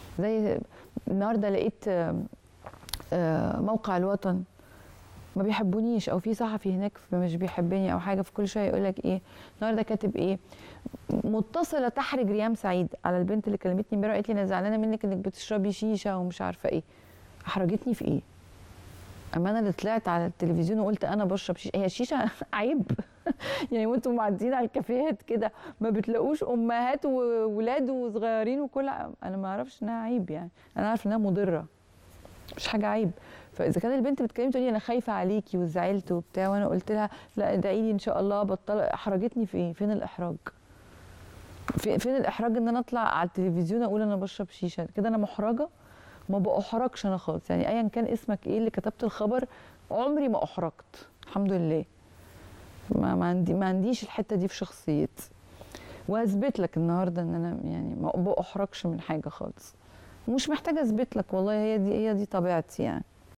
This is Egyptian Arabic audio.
زي النهارده لقيت آه، آه، موقع الوطن ما بيحبونيش او في صحفي هناك مش بيحبني او حاجه في كل شويه يقول لك ايه النهارده كاتب ايه متصله تحرج ريام سعيد على البنت اللي كلمتني امبارح قالت لي انا زعلانه منك انك بتشربي شيشه ومش عارفه ايه احرجتني في ايه اما انا اللي طلعت على التلفزيون وقلت انا بشرب شيشه هي الشيشه عيب يعني وانتم معديين على الكافيهات كده ما بتلاقوش امهات وولاد وصغيرين وكل انا ما اعرفش انها عيب يعني انا عارف انها مضره مش حاجه عيب فاذا كان البنت بتكلمني تقول لي انا خايفه عليكي وزعلت وبتاع وانا قلت لها لا ادعي لي ان شاء الله بطل احرجتني في ايه فين الاحراج في- فين الاحراج ان انا اطلع على التلفزيون اقول انا بشرب شيشه كده انا محرجه ما باحرجش انا خالص يعني ايا كان اسمك ايه اللي كتبت الخبر عمري ما احرجت الحمد لله ما ما عندي ما عنديش الحته دي في شخصيتي واثبت لك النهارده ان انا يعني ما باحرجش من حاجه خالص ومش محتاجه اثبت لك والله هي دي هي دي طبيعتي يعني